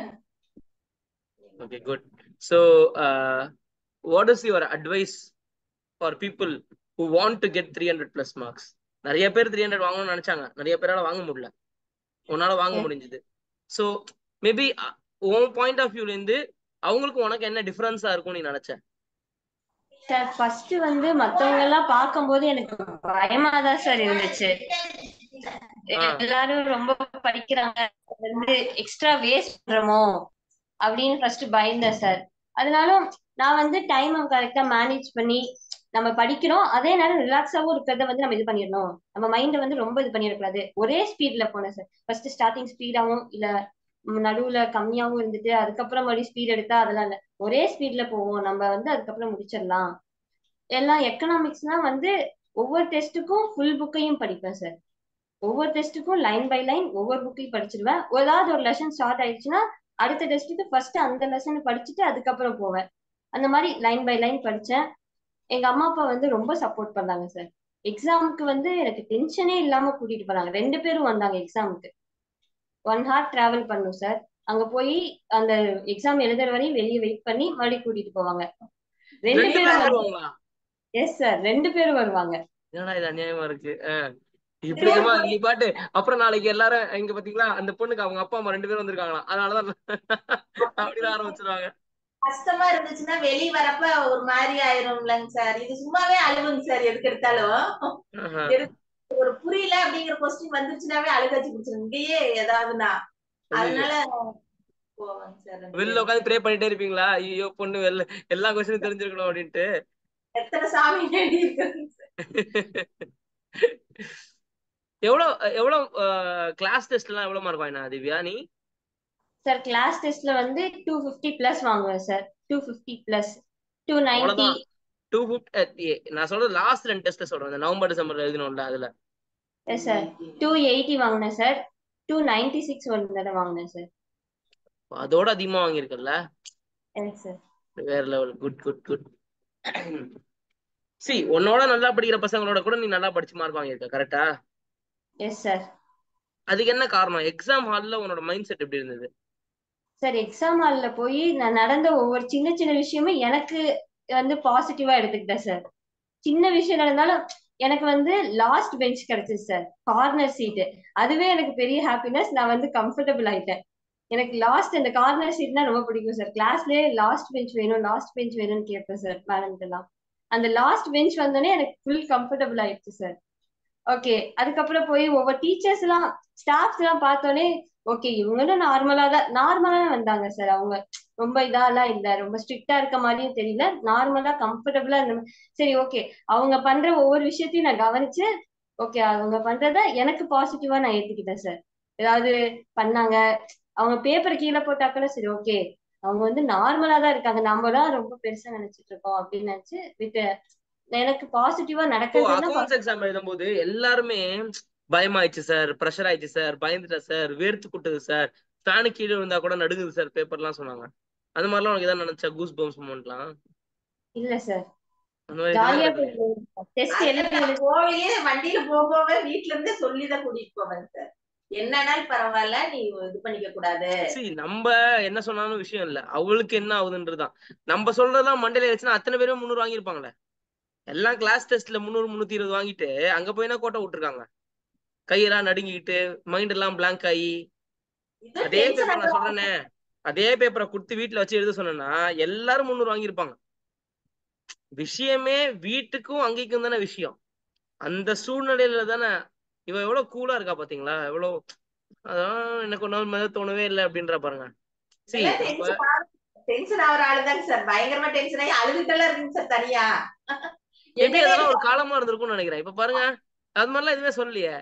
Okay, good. So, uh, what is your advice for people who want to get 300 plus marks? நிறைய பேர் த்ரீ ஹண்ட்ரட் வாங்கணும்னு நினைச்சாங்க நிறைய பேரால வாங்க முடியல உன்னால வாங்க முடிஞ்சது ஸோ மேபி உன் பாயிண்ட் ஆஃப் வியூல இருந்து அவங்களுக்கு உனக்கு என்ன டிஃபரன்ஸா இருக்கும் நீ நினைச்ச சார் ஃபர்ஸ்ட் வந்து மத்தவங்க எல்லாம் பார்க்கும்போது எனக்கு பயமா தான் சார் இருந்துச்சு ஆ. எல்லாரும் ரொம்ப படிக்கிறாங்க அது வந்து எக்ஸ்ட்ரா வேஸ்ட் பண்றோமோ அப்படின்னு ஃபர்ஸ்ட் பயந்தேன் சார் அதனால நான் வந்து டைம் கரெக்டா மேனேஜ் பண்ணி நம்ம படிக்கிறோம் அதே நேரம் ரிலாக்ஸாவும் இருக்கிறத வந்து நம்ம இது பண்ணிடணும் நம்ம மைண்டை வந்து ரொம்ப இது பண்ணிடக்கூடாது ஒரே ஸ்பீட்ல போனேன் சார் ஃபர்ஸ்ட் ஸ்டார்டிங் ஸ்பீடாவும் இல்ல ம், நடுவுல கம்மியாவும் இருந்துட்டு அதுக்கப்புறம் மறுபடியும் ஸ்பீட் எடுத்தா அதெல்லாம் இல்ல ஒரே ஸ்பீட்ல போவோம் நம்ம வந்து அதுக்கப்புறம் முடிச்சிடலாம் எல்லாம் எக்கனாமிக்ஸ்னா வந்து ஒவ்வொரு டெஸ்ட்டுக்கும் ஃபுல் புக்கையும் படிப்பேன் சார் ஒவ்வொரு டெஸ்ட்டுக்கும் லைன் பை லைன் ஒவ்வொரு புக்கையும் படிச்சிருவேன் ஏதாவது ஒரு லெசன் ஸ்டார்ட் ஆயிடுச்சுன்னா அடுத்த டெஸ்ட்டுக்கு ஃபர்ஸ்ட் அந்த லெசன் படிச்சுட்டு அதுக்கப்புறம் போவேன் அந்த மாதிரி லைன் பை லைன் படிச்சேன் எங்க அம்மா அப்பா வந்து ரொம்ப சப்போர்ட் பண்ணாங்க சார் எக்ஸாமுக்கு வந்து எனக்கு டென்ஷனே இல்லாம கூட்டிட்டு போனாங்க ரெண்டு பேரும் வந்தாங்க எக்ஸாமுக்கு ஒன் ஹார் டிராவல் பண்ணும் சார் அங்க போய் அந்த எக்ஸாம் எழுதுற வரையும் வெளியே வெயிட் பண்ணி மறுபடியும் கூட்டிட்டு போவாங்க ரெண்டு ரெண்டு பேரும் பேரும் வருவாங்களா எஸ் சார் ரெண்டு பேரும் வருவாங்க என்னடா இது அநியாயமா இருக்கு அஹ் இப்படிமா நீ பாட்டு அப்புறம் நாளைக்கு எல்லாரும் இங்க பாத்தீங்களா அந்த பொண்ணுக்கு அவங்க அப்பா அம்மா ரெண்டு பேரும் வந்திருக்காங்களாம் அதனாலதான் அப்படின்னு ஆரம்பிச்சிருவாங்க கஷ்டமா இருந்துச்சுன்னா வெளிய வரப்ப ஒரு மாதிரி ஆயிரும்லங்க சார் இது சும்மாவே அழுவுங்க சார் எதுக்கு எடுத்தாலும் ஆஹா. ஒரு புரியல அப்படிங்கிற கொஸ்டின் வந்துருச்சுனாவே அழுகாச்சு பிடிச்சிரும் இங்கேயே ஏதாவதுனா அதனால போவாங்க சார் வெளில உட்காந்து ப்ரே பண்ணிட்டே இருப்பீங்களா ஐயோ பொண்ணு வெளில எல்லா கொஸ்டினும் தெரிஞ்சிருக்கணும் அப்படின்ட்டு எத்தனை சாமி வேண்டி இருக்குங்க சார் எவ்வளவு எவ்வளவு கிளாஸ் டெஸ்ட் எல்லாம் எவ்வளவு மார்க் வாங்கினா திவ்யா நீ சார் கிளாஸ் டெஸ்ட்ல வந்து டூ ஃபிஃப்டி பிளஸ் வாங்குவேன் sir two fifty plus two ninety அவ்வளவுதான் டூ ஃபிஃப்டி நான் சொல்றது லாஸ்ட் ரெண்டு டெஸ்ட் சொல்றேன் இந்த நவம்பர் டிசம்பர் எழுதணும்ல அதுல எஸ் சார் டூ எயிட்டி வாங்கினேன் சார் டூ நைன்டி சிக்ஸ் ஒரு தடவை வாங்கினேன் சார் அதோட அதிகமா வாங்கியிருக்கல எஸ் சார் வேற level good good good see உன்னோட நல்லா படிக்கிற பசங்களோட கூட நீ நல்லா படிச்சு மார்க் வாங்கியிருக்க கரெக்டா எஸ் சார் அதுக்கு என்ன காரணம் எக்ஸாம் ஹால்ல உன்னோட மைண்ட் செட் எப்படி இருந்தது சார் எக்ஸாம் ஹால்ல போய் நான் நடந்த ஒவ்வொரு சின்ன சின்ன விஷயமும் எனக்கு வந்து பாசிட்டிவா எடுத்துக்கிட்டேன் சார் சின்ன விஷயம் நடந்தாலும் எனக்கு வந்து லாஸ்ட் பெஞ்ச் கிடைச்சது சார் கார்னர் சீட்டு அதுவே எனக்கு பெரிய ஹாப்பினஸ் நான் வந்து கம்ஃபர்டபுள் ஆயிட்டேன் எனக்கு லாஸ்ட் இந்த கார்னர் சீட்னா ரொம்ப பிடிக்கும் சார் கிளாஸ்லயே லாஸ்ட் பெஞ்ச் வேணும் லாஸ்ட் பெஞ்ச் வேணும்னு கேட்பேன் சார் மேடம்கிட்ட எல்லாம் அந்த லாஸ்ட் பெஞ்ச் வந்தோடனே எனக்கு ஃபுல் கம்ஃபர்டபுள் ஆயிடுச்சு சார் ஓகே அதுக்கப்புறம் போய் ஒவ்வொரு டீச்சர்ஸ் எல்லாம் ஸ்டாஃப்ஸ் எல்லாம் பார்த்தோன்னே ஓகே இவங்களும் நார்மலா தான் நார்மலா வந்தாங்க சார் அவங்க ரொம்ப இதாலாம் இல்ல ரொம்ப ஸ்ட்ரிக்டா இருக்க மாதிரியும் தெரியல நார்மலா கம்ஃபர்டபுளா இருந்த மாதிரி. சரி ஓகே அவங்க பண்ற ஒவ்வொரு விஷயத்தையும் நான் கவனிச்சு ஓகே அவங்க பண்றத எனக்கு பாசிட்டிவா நான் ஏத்துக்கிட்டேன் சார் ஏதாவது பண்ணாங்க அவங்க பேப்பர் கீழே போட்டா கூட சரி ஓகே அவங்க வந்து நார்மலா தான் இருக்காங்க நம்ம தான் ரொம்ப பெருசா நினைச்சிட்டு இருக்கோம் அப்படின்னு நினைச்சு விட்டு எனக்கு பாசிட்டிவா இப்போ நடக்கிறதுன்னா அக்கௌண்ட்ஸ் எக்ஸாம் எழுதும்போது எல்லாருமே பயமாயிடுச்சு சார் ப்ரெஷர் ஆயிடுச்சு சார் பயந்துட்டேன் சார் வேர்த்து குட்டுது சார் ஃபேனு கீழே விழுந்தா கூட நடுங்குது சார் பேப்பர்லாம் சொன்னாங்க அந்த மாதிரிலாம் உனக்கு ஏதாவது நினைச்சா கூஸ் பம்ஸ் மூமெண்ட்லாம் இல்ல சார் அந்த மாதிரி ஜாலியா எதுவும் டெஸ்ட் அது எழுதி நான் போவையே வண்டியில போக வீட்ல இருந்தே சொல்லிதான் கூட்டிட்டு போவேன் சார் என்னன்னாலும் பரவாயில்ல நீ இது பண்ணிக்க கூடாது சரி நம்ம என்ன சொன்னாலும் விஷயம் இல்ல அவளுக்கு என்ன ஆகுதுன்றதுதான் நம்ம சொல்றதெல்லாம் மண்டையில வச்சுன்னா அத்தனை பேரும் முந்நூறு வாங்கியிருப்பாங்களே எல்லாம் கிளாஸ் டெஸ்ட்ல முந்நூறு முந்நூத்தி இருபது வாங்கிட்டு அங்க போய்னா கோட்டை விட்டுருக்காங்க கையெல்லாம் நடுங்கிக்கிட்டு மைண்ட் எல்லாம் blank ஆகி இது அதே tension பேப்பர் நான் ஆகும். சொல்றேனே அதே பேப்பரை கொடுத்து வீட்டுல வச்சு எழுத சொன்னேன்னா எல்லாரும் முந்நூறு வாங்கியிருப்பாங்க விஷயமே வீட்டுக்கும் அங்கேக்கும் தானே விஷயம் அந்த சூழ்நிலையில தானே இவ எவ்வளவு கூலா இருக்கா பாத்தீங்களா எவ்வளவு அதான் எனக்கு ஒரு நாள் மேல தோணவே இல்லை அப்படின்ற பாருங்க சரி இதெல்லாம் அப்ப tension ஆகுற- tension ஆகுற ஆளுதாங்க சார் பயங்கரமா டென்ஷன் ஆகி அழுதுட்டெல்லாம் இருக்குங்க சார் தனியா மேபி என்னன்னே அதெல்லாம் ஒரு காலமா இருந்திருக்கும்னு நினைக்கிறேன் இப்ப பாருங்க அது மாதிரிலாம் எதுவுமே சொல்லலையே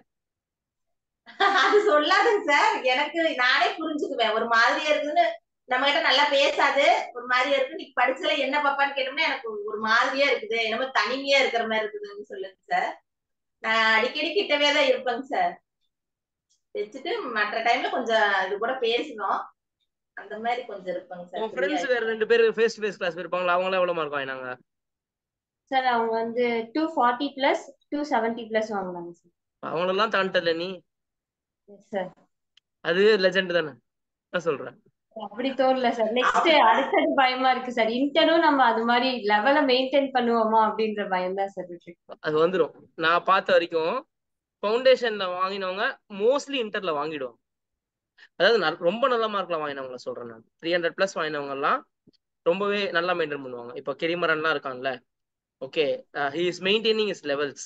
அது சொல்லாதுங்க சார் எனக்கு நானே புரிஞ்சுக்குவேன் ஒரு மாதிரியா இருக்குன்னு நம்ம கிட்ட நல்லா பேசாது ஒரு மாதிரியா இருக்கு நீ படிச்சல என்ன பாப்பான்னு கேட்டோம்னா எனக்கு ஒரு மாதிரியா இருக்குது என்னமோ தனிமையா இருக்கிற மாதிரி இருக்குதுன்னு சொல்லுங்க சார் நான் அடிக்கடி கிட்டவே தான் இருப்பேங்க சார் வச்சுட்டு மற்ற டைம்ல கொஞ்சம் இது கூட பேசணும் அந்த மாதிரி கொஞ்சம் இருப்பேங்க சார் உன் ஃப்ரெண்ட்ஸ் வேற ரெண்டு பேர் ஃபேஸ் டு ஃபேஸ் கிளாஸ் இருப்பாங்களா அவங்க எவ்வளவு மார்க் வாங்கினாங்க சார் அவங்க வந்து two forty plus two seventy plus வாங்கினாங்க சார் அவங்களெல்லாம் தாண்டல நீ எஸ் சார் அது லெஜெண்ட் தானே நான் சொல்றேன் அப்படி தோணல சார் நெக்ஸ்ட் அடுத்தது பயமா இருக்கு சார் இன்டரும் நம்ம அது மாதிரி லெவல மெயின்டைன் பண்ணுவோமா அப்படின்ற பயம் தான் சார் இருக்கு அது வந்துடும் நான் பார்த்த வரைக்கும் ஃபவுண்டேஷன்ல வாங்கினவங்க மோஸ்ட்லி இன்டர்ல வாங்கிடுவாங்க அதாவது நல்- ரொம்ப நல்ல மார்க்ல வாங்கினவங்கள சொல்றேன் நான் த்ரீ ஹண்ட்ரட் பிளஸ் வாங்கினவங்க எல்லாம் ரொம்பவே நல்லா மெயின்டைன் பண்ணுவாங்க இப்போ கிரிமரன்லாம் இருக்கான்ல okay he is maintaining is levels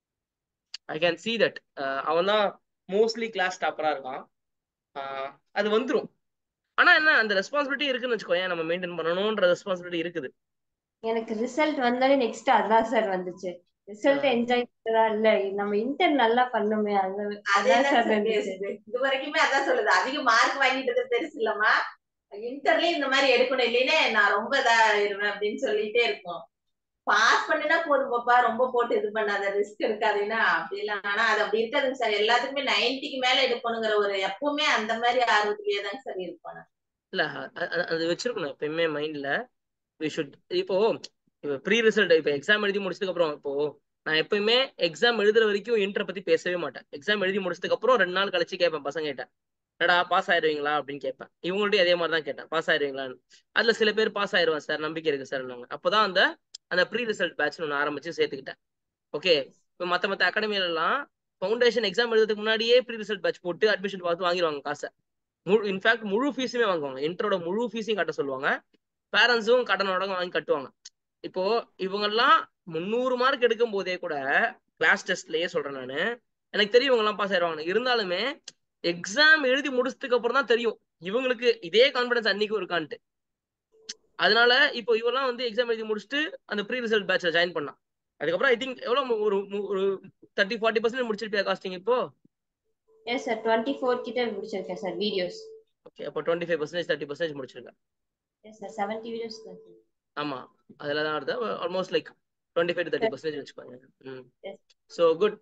I can see that அவன் தான் மோஸ்ட்லி கிளாஸ் டாப்பரா இருக்கான் ஆஹ் அது வந்துரும் ஆனா என்ன அந்த ரெஸ்பான்சிபிலிட்டி இருக்குன்னு வச்சுக்கோயேன் நம்ம மெயின்டைன் பண்ணணும்ன்ற ரெஸ்பான்சிபிலிட்டி இருக்குது எனக்கு ரிசல்ட் வந்தாலே நெக்ஸ்ட் அதான் சார் வந்துச்சு ரிசல்ட் ஆ. என்ஜாய் பண்ணதா இல்ல நம்ம இன்டர் நல்லா பண்ணுமே அது அதான் அதேதான் சார் சார் இருந்துச்சு பேசுது இது வரைக்குமே அதான் சொல்லுது அதிக மார்க் வாங்கிட்டது பெருசு இல்லம்மா இன்டர்லயும் இந்த மாதிரி எடுக்கணும் இல்லைன்னா நான் ரொம்ப இதா இருவேன் அப்படின்னு சொல்லிட்டே இருக்கோம் பாஸ் பண்ணினா போதும் பாப்பா ரொம்ப போட்டு இது பண்ணாத ரிஸ்க் எடுக்காதீங்கன்னா அப்படி இல்ல ஆனா அது அப்படி இருக்காதுங்க சார் எல்லாத்துக்குமே நைன்டிக்கு மேல எடுக்கணுங்கிற ஒரு எப்பவுமே அந்த மாதிரி ஆர்வத்திலேயே தாங்க சார் இருப்பேன் நான். இல்ல அ- அ- அது வச்சிருக்கணும் எப்பயுமே மைண்ட்ல வி ஷுட் இப்போ இப்போ ப்ரீ ரிசல்ட் இப்போ எக்ஸாம் எழுதி முடிச்சதுக்கு அப்புறம் இப்போ நான் எப்பயுமே எக்ஸாம் எழுதுற வரைக்கும் இன்டர் பத்தி பேசவே மாட்டேன் எக்ஸாம் எழுதி முடிச்சதுக்கு அப்புறம் ரெண்டு நாள் கழிச்சு கேட்பேன் பசங்க கிட்ட என்னடா பாஸ் ஆயிருவீங்களா அப்படின்னு கேட்பேன் இவங்கள்ட்ட அதே மாதிரி தான் கேட்டேன் பாஸ் ஆயிருவீங்களான்னு அதுல சில பேர் பாஸ் ஆயிருவேன் சார் நம்பிக்கை இருக்கு சார் அப்பதான் அந்த அந்த ப்ரீ ரிசல்ட் பேட்ச் ஒன்று ஆரம்பிச்சு சேர்த்துக்கிட்டேன் ஓகே இப்போ மத்த மத்த அகாடமில எல்லாம் ஃபவுண்டேஷன் எக்ஸாம் எழுதுறதுக்கு முன்னாடியே ப்ரீ ரிசல்ட் பேட்ச் போட்டு அட்மிஷன் பார்த்து வாங்கிடுவாங்க காசை முழு இன்ஃபேக்ட் முழு ஃபீஸுமே வாங்குவாங்க இன்டரோட முழு ஃபீஸையும் கட்ட சொல்லுவாங்க பேரண்ட்ஸும் கடனோட வாங்கி கட்டுவாங்க இப்போ இவங்கெல்லாம் முந்நூறு மார்க் எடுக்கும் போதே கூட கிளாஸ் டெஸ்ட்லயே சொல்றேன் நானு எனக்கு தெரியும் இவங்க எல்லாம் பாஸ் ஆயிடுவாங்க இருந்தாலுமே எக்ஸாம் எழுதி முடிச்சதுக்கு அப்புறம் தான் தெரியும் இவங்களுக்கு இதே கான்பிடன்ஸ் அன்னைக்கும் இருக்கான்ட்டு அதனால இப்போ இவெல்லாம் வந்து எக்ஸாம் எழுதி முடிச்சுட்டு அந்த ப்ரீ ரிசல்ட் பேட்ச்ல ஜாயின் பண்ணான் அதுக்கப்புறம் ஐ திங்க் எவ்வளவு ஒரு ஒரு தேர்ட்டி ஃபார்ட்டி பர்சன்ட் முடிச்சிருப்பியா காஸ்டிங் இப்போ எஸ் சார் டுவெண்ட்டி ஃபோர் கிட்ட முடிச்சிருக்கேன் சார் வீடியோஸ் ஓகே அப்போ twenty five percentage thirty percentage முடிச்சிருக்கேன் எஸ் சார் செவன்டி வீடியோஸ் ஆமா அதுல தான் வருது almost like twenty five to thirty percentage வச்சுக்கோங்க hmm Yes. So good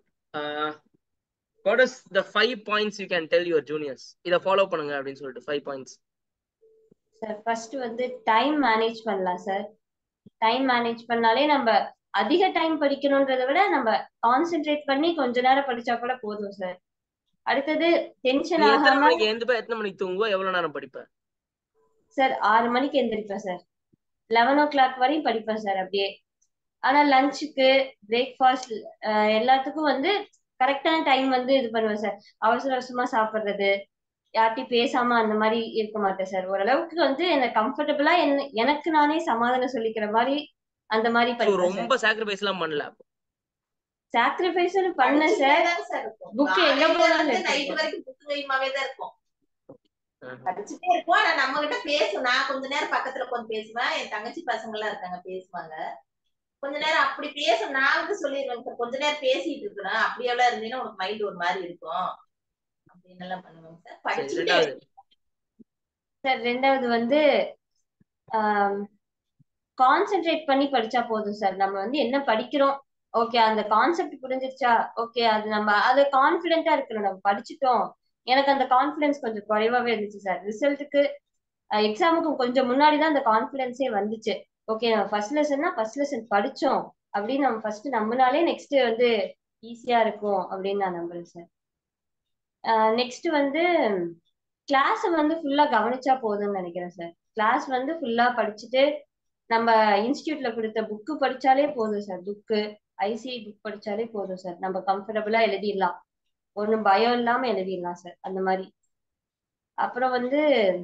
what is the five points you can tell your juniors இதை follow பண்ணுங்க அப்படின்னு சொல்லிட்டு ஃபைவ் பாயிண்ட்ஸ் சார் ஃபர்ஸ்ட் வந்து டைம் மேனேஜ் பண்ணலாம் சார் டைம் மேனேஜ் பண்ணாலே நம்ம அதிக டைம் படிக்கணுன்றதை விட நம்ம கான்சென்ட்ரேட் பண்ணி கொஞ்ச நேரம் படிச்சா கூட போதும் சார் அடுத்தது டென்ஷன் நீ எத்தனை ஆகாம மணிக்கு எழுந்துப்ப எத்தனை மணிக்கு தூங்குவ எவ்வளவு நேரம் படிப்ப சார் ஆறு மணிக்கு எந்திரிப்பேன் சார் லெவன் ஓ கிளாக் வரையும் படிப்பேன் சார் அப்படியே ஆனா லஞ்சுக்கு பிரேக்ஃபாஸ்ட் எல்லாத்துக்கும் வந்து கரெக்டான டைம் வந்து இது பண்ணுவேன் சார் அவசர அவசரமா சாப்பிடுறது யார்ட்டையும் பேசாம அந்த மாதிரி இருக்க மாட்டேன் சார் ஓரளவுக்கு வந்து எனக்கு கம்ஃபர்டபுளா என்ன எனக்கு நானே சமாதானம் சொல்லிக்கிற மாதிரி அந்த மாதிரி ஸோ படிப்பேன் சார் ரொம்ப சாக்ரிஃபைஸ் எல்லாம் பண்ணல சாக்ரிஃபைஸ் பண்ணேன் சார் Book எங்க போனாலும் நைட் எடுத்துட்டு வரைக்கும் புக் வைமாவே தான் இருக்கும் ஆஹ். படிச்சுட்டே இருப்போம் ஆனா நம்ம கிட்ட பேசும் நான் கொஞ்ச நேரம் பக்கத்துல உட்காந்து பேசுவேன் என் தங்கச்சி பசங்க எல்லாம் இருக்காங்க பேசுவாங்க கொஞ்ச நேரம் அப்படி பேசும் நான் வந்து சொல்லிடுவேன் "இப்ப கொஞ்ச நேரம் பேசிட்டு இருக்கிறேன் அப்படி எல்லாம் இருந்தீங்கன்னா உனக்கு மைண்ட் ஒரு மாதிரி இருக்கும் அப்படின்னு எல்லாம் பண்ணுவாங்க சார் சரி படிச்சுட்டே ரெண்டாவது சார் ரெண்டாவது வந்து கான்சென்ட்ரேட் பண்ணி படிச்சா போதும் சார் நம்ம வந்து என்ன படிக்கிறோம் ஓகே அந்த கான்செப்ட் புரிஞ்சிருச்சா ஓகே அது நம்ம அது கான்பிடென்ட்டா இருக்கணும் நம்ம படிச்சுட்டோம் எனக்கு அந்த கான்பிடன்ஸ் கொஞ்சம் குறைவாவே இருந்துச்சு சார் ரிசல்ட்டுக்கு எக்ஸாமுக்கு கொஞ்சம் முன்னாடி தான் அந்த கான்பிடன்ஸே வந்துச்சு ஓகே நம்ம ஃபர்ஸ்ட் லெசன்னா ஃபர்ஸ்ட் லெசன் படிச்சோம் அப்படின்னு நம்ம ஃபர்ஸ்ட் நம்பினாலே நெக்ஸ்ட் வந்து ஈஸியா இருக்கும் அப்படின்னு நான் நம்புறேன் சார் நெக்ஸ்ட் வந்து கிளாஸ் வந்து ஃபுல்லா கவனிச்சா போதும்னு நினைக்கிறேன் சார் கிளாஸ் வந்து ஃபுல்லா படிச்சுட்டு நம்ம இன்ஸ்டியூட்ல கொடுத்த புக்கு படிச்சாலே போதும் சார் புக்கு ஐசி புக் படிச்சாலே போதும் சார் நம்ம கம்ஃபர்டபுளா எழுதிடலாம் ஒன்றும் பயம் இல்லாம எழுதிடலாம் சார் அந்த மாதிரி அப்புறம் வந்து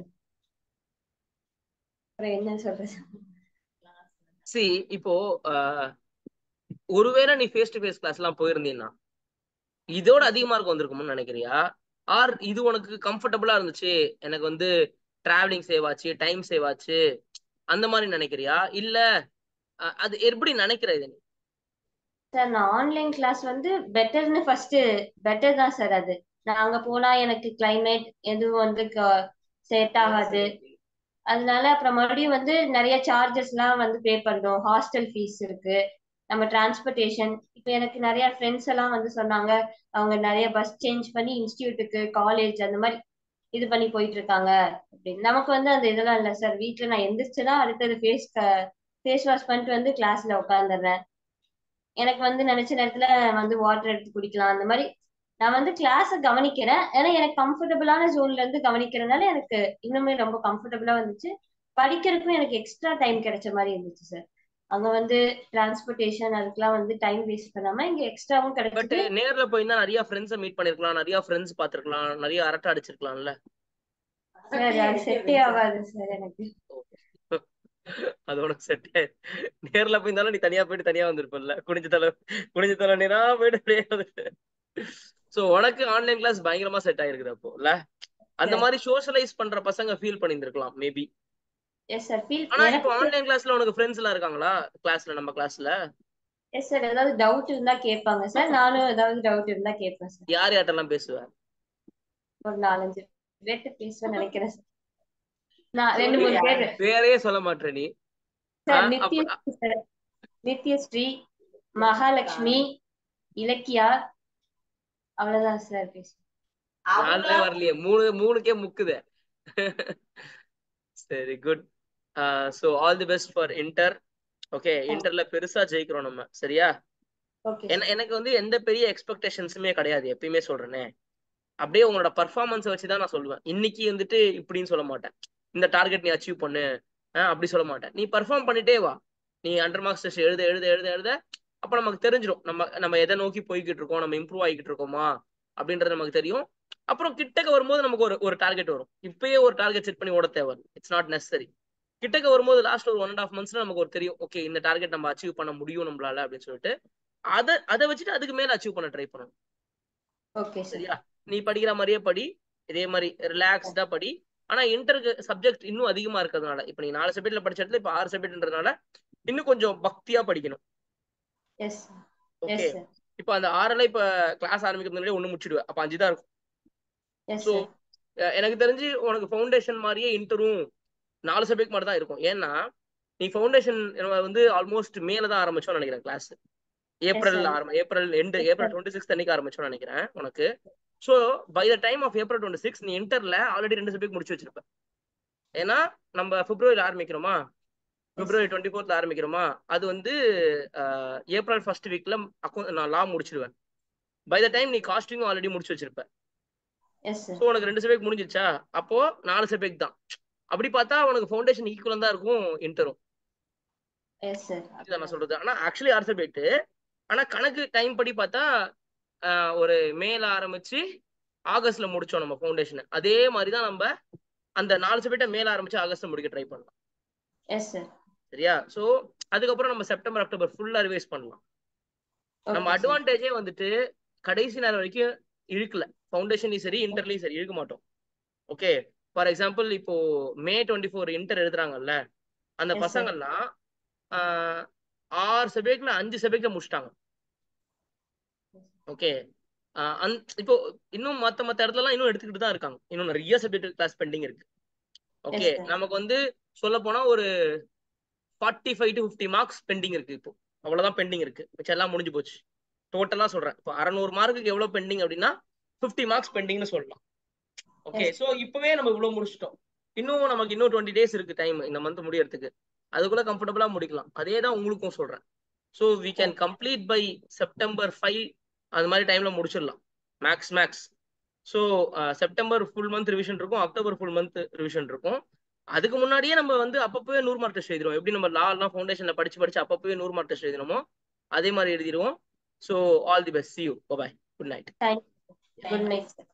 அப்புறம் என்ன சொல்றது சி இப்போ ஆஹ், ஒருவேளை நீ ஃபேஸ் டு ஃபேஸ் கிளாஸ் எல்லாம் போயிருந்தீன்னா இதோட அதிக மார்க் வந்திருக்கும்னு நினைக்கிறியா ஆர் இது உனக்கு கம்ஃபர்டபுளா இருந்துச்சு எனக்கு வந்து டிராவலிங் சேவ் ஆச்சு டைம் சேவ் ஆச்சு அந்த மாதிரி நினைக்கிறியா இல்ல அஹ், அது எப்படி நினைக்கிற இது நீ சார் நான் ஆன்லைன் கிளாஸ் வந்து பெட்டர்னு ஃபர்ஸ்ட் பெட்டர் தான் சார் அது நான் அங்க போனா எனக்கு கிளைமேட் எதுவும் வந்து செட் ஆகாது அதனால அப்புறம் மறுபடியும் வந்து நிறைய சார்ஜஸ் எல்லாம் வந்து பே பண்றோம் ஹாஸ்டல் ஃபீஸ் இருக்கு நம்ம டிரான்ஸ்போர்ட்டேஷன் இப்போ எனக்கு நிறைய ஃப்ரெண்ட்ஸ் எல்லாம் வந்து சொன்னாங்க அவங்க நிறைய பஸ் சேஞ்ச் பண்ணி இன்ஸ்டியூட்டுக்கு காலேஜ் அந்த மாதிரி இது பண்ணி போயிட்டு இருக்காங்க அப்படின்னு நமக்கு வந்து அந்த இதெல்லாம் இல்லை சார் வீட்டில் நான் எந்திரிச்சுன்னா அடுத்தது ஃபேஸ் ஃபேஸ் வாஷ் பண்ணிட்டு வந்து கிளாஸ்ல உட்காந்துடுறேன் எனக்கு வந்து நினைச்ச நேரத்துல வந்து வாட்டர் எடுத்து குடிக்கலாம் அந்த மாதிரி நான் வந்து கிளாஸ கவனிக்கிறேன் ஏன்னா எனக்கு கம்ஃபர்டபுளான ஜோன்ல இருந்து கவனிக்கிறதுனால எனக்கு இன்னுமே ரொம்ப கம்ஃபர்டபுளா வந்துச்சு படிக்கிறதுக்கும் எனக்கு எக்ஸ்ட்ரா டைம் கிடைச்ச மாதிரி இருந்துச்சு சார் அங்க வந்து டிரான்ஸ்போர்ட்டேஷன் அதுக்கெல்லாம் வந்து டைம் வேஸ்ட் பண்ணாம இங்க எக்ஸ்ட்ராவும் பட் கிடைச்சிது நேர்ல போயிருந்தா நிறைய ஃப்ரெண்ட்ஸை மீட் பண்ணிருக்கலாம் நிறைய ஃப்ரெண்ட்ஸ் பார்த்திருக்கலாம் நிறைய அரட்டை அடிச்சிருக்கலாம்ல சார் அது செட்டே ஆகாது சார் எனக்கு அது உனக்கு செட் நேர்ல போயிருந்தாலும் நீ தனியா போயிட்டு தனியா வந்திருப்பல்ல குனிஞ்ச தலை குனிஞ்ச தலை நேரா போயிட்டு அப்படியே வந்துட்டு சோ உனக்கு ஆன்லைன் கிளாஸ் பயங்கரமா செட் ஆயிருக்குது அப்போ இல்ல அந்த Yes. மாதிரி சோஷியலைஸ் பண்ற பசங்க ஃபீல் பண்ணியிருந்திருக்கலாம் மேபி எஸ் சார் ஃபீல் ஆனா இப்போ எனக்கு ஆன்லைன் கிளாஸ்ல உனக்கு ஃப்ரெண்ட்ஸ் எல்லாம் இருக்காங்களா கிளாஸ்ல நம்ம கிளாஸ்ல எஸ் சார் ஏதாவது டவுட் இருந்தா கேட்பாங்க சார் நானும் ஏதாவது டவுட் இருந்தா கேட்பேன் சார் யார் யார்ட்டெல்லாம் பேசுவ ஒரு நாலஞ்சு பேர்கிட்ட பேசுவேன்னு நினைக்கிறேன் சார் நான் ரெண்டு மூணு பேர் பேரே சொல்ல மாட்டே நீ சார் ஆ, நித்ய அப்ப- சார் நித்யஸ்ரீ மகாலட்சுமி இலக்கியா அவ்வளவுதான் சார் பேசுவேன் நாலே அவங்க வரலையே மூணு மூணுக்கே முக்குதே சரி good so all the best for inter okay இன்டர்ல பெருசா ஜெயிக்கிறோம் நம்ம சரியா ஓகே என- எனக்கு வந்து எந்த பெரிய எக்ஸ்பெக்டேஷன்ஸுமே கிடையாது எப்பயுமே சொல்றேனே அப்படியே உங்களோட பர்ஃபார்மன்ஸை வச்சு தான் நான் சொல்லுவேன் இன்னைக்கு வந்துட்டு இப்படின்னு சொல்ல மாட்டேன் இந்த டார்கெட் நீ அச்சீவ் பண்ணு ஆஹ் அப்படி சொல்ல மாட்டேன் நீ பர்ஃபார்ம் பண்ணிட்டே வா நீ அண்டர் மார்க்ஸ் டெஸ்ட் எழுத எழுத எழுத எழுத அப்ப நமக்கு தெரிஞ்சிடும் நம்ம நம்ம எதை நோக்கி போய்கிட்டு இருக்கோம் நம்ம இம்ப்ரூவ் ஆகிக்கிட்டு இருக்கோமா அப்படின்றது நமக்கு தெரியும் அப்புறம் கிட்டக்க வரும்போது நமக்கு ஒரு ஒரு டார்கெட் வரும் இப்பயே ஒரு டார்கெட் செட் பண்ணி ஓட தேவை இட்ஸ் நாட் நெசசரி கிட்டக்க வரும்போது லாஸ்ட் ஒரு ஒன் அண்ட் ஆஃப் மந்த்ஸ்ல நமக்கு ஒரு தெரியும் ஓகே இந்த டார்கெட் நம்ம அச்சீவ் பண்ண முடியும் நம்மளால அப்படின்னு சொல்லிட்டு அதை அதை வச்சுட்டு அதுக்கு மேல அச்சீவ் பண்ண ட்ரை பண்ணணும் ஓகே சார் சரியா நீ படிக்கிற மாதிரியே படி இதே மாதிரி ரிலாக்ஸ்டா படி ஆனா இன்டருக்கு சப்ஜெக்ட் இன்னும் அதிகமா இருக்கிறதுனால இப்ப நீ நாலு சப்ஜெக்ட்ல படிச்ச இடத்துல இப்ப ஆறு சப்ஜெக்ட்ன்றதுனால இன்னும் கொஞ்சம் பக்தியா படிக்கணும் எஸ் ஓகே எஸ் சார் இப்ப அந்த ஆறுல இப்ப கிளாஸ் ஆரம்பிக்கிறது முன்னாடி ஒண்ணு முடிச்சிடுவேன் அப்ப அஞ்சு தான் இருக்கும் எஸ் ஸோ சார் எனக்கு தெரிஞ்சு உனக்கு ஃபவுண்டேஷன் மாதிரியே இன்டரும் நாலு சப்ஜெக்ட் மட்டும் தான் இருக்கும் ஏன்னா நீ ஃபவுண்டேஷன் வந்து ஆல்மோஸ்ட் மேல தான் ஆரம்பிச்சோம்னு நினைக்கிறேன் கிளாஸ் ஏப்ரல் sir. ஆரம்ப April end Yes, April sir. Twenty six அன்னைக்கு ஆரம்பிச்சோம்னு நினைக்கிறேன் உனக்கு so by the time of April twenty six நீ இன்டர்ல ஆல்ரெடி ரெண்டு சப்ஜெக்ட் முடிச்சு வச்சிருப்ப ஏன்னா நம்ம பிப்ரவரியில் ஆரம்பிக்கிறோமா பிப்ரவரி டுவெண்ட்டி ஃபோர்த்ல ஆரம்பிக்கிறோமா அது வந்து அஹ், ஏப்ரல் ஃபர்ஸ்ட் வீக்ல அக்கௌண்ட் நான் லா முடிச்சிடுவேன் பை த டைம் நீ காஸ்டிங்கும் ஆல்ரெடி முடிச்சு வச்சிருப்ப எஸ் சார் ஸோ உனக்கு ரெண்டு சப்ஜெக்ட் முடிஞ்சிருச்சா அப்போ நாலு சப்ஜெக்ட் தான் அப்படி பார்த்தா உனக்கு ஃபவுண்டேஷன் ஈக்குவலா தான் இருக்கும் இன்டரும் எஸ் சார் இதுதான் நான் சொல்றது ஆனா ஆக்சுவலி ஆறு சப்ஜெக்ட் ஆனா கணக்கு டைம் படி பார்த்தா ஆஹ், ஒரு மேல ஆரம்பிச்சு ஆகஸ்ட்ல முடிச்சோம் நம்ம ஃபவுண்டேஷன் அதே மாதிரி தான் நம்ம அந்த நாலு சப்ஜெக்டை மேல ஆரம்பிச்சு ஆகஸ்ட்ல முடிக்க ட்ரை பண்ணலாம் எஸ் சார் சரியா சோ அதுக்கப்புறம் நம்ம செப்டம்பர் அக்டோபர் ஃபுல்லா ரிவைஸ் பண்ணலாம் நம்ம அட்வான்டேஜே வந்துட்டு கடைசி நேரம் வரைக்கும் இழுக்கல ஃபவுண்டேஷன்லயும் சரி இன்டர்லயும் சரி இழுக்க மாட்டோம் ஓகே ஃபார் எக்ஸாம்பிள் இப்போ மே டுவெண்ட்டி ஃபோர் இன்டர் எழுதுறாங்கல்ல அந்த Yes, sir. பசங்கள்லாம் ஆஹ், ஆறு சப்ஜெக்ட்ல அஞ்சு சப்ஜெக்ட்ல முடிச்சிட்டாங்க ஓகே இப்போ இன்னும் மத்த மத்த இடத்துலலாம் இன்னும் எடுத்துக்கிட்டு தான் இருக்காங்க இன்னும் நிறைய சப்ஜெக்ட் கிளாஸ் பெண்டிங் இருக்கு ஓகே Yes, sir. நமக்கு வந்து சொல்ல போனா ஒரு forty five to fifty marks pending இருக்கு இப்போ அவ்வளவுதான் பெண்டிங் இருக்கு மிச்சம் எல்லாம் முடிஞ்சு போச்சு டோட்டலா சொல்றேன் இப்போ அறநூறு மார்க்குக்கு எவ்வளவு பெண்டிங் அப்படின்னா ஃபிஃப்டி மார்க்ஸ் பெண்டிங்னு சொல்லலாம் ஓகே Yes. சோ இப்பவே நம்ம இவ்வளவு முடிச்சிட்டோம் இன்னும் நமக்கு இன்னும் டுவெண்ட்டி டேஸ் இருக்கு டைம் இந்த மந்த் முடியறதுக்கு அதுக்குள்ள கம்ஃபர்டபுளா முடிக்கலாம் அதே தான் உங்களுக்கும் சொல்றேன் so we can complete by September five அது மாதிரி டைம்ல முடிச்சிடலாம் max max so September full month revision இருக்கும் அக்டோபர் ஃபுல் மந்த் ரிவிஷன் இருக்கும் அதுக்கு முன்னாடியே நம்ம வந்து அப்பப்பவே நூறு மார்க் டெஸ்ட் எழுதிடுவோம் எப்படி நம்ம லா எல்லாம் ஃபவுண்டேஷன்ல படிச்சு படிச்சு அப்பப்பவே நூறு மார்க் டெஸ்ட் எழுதினோமோ அதே மாதிரி எழுதிடுவோம் so all the best see you bye good night good night sir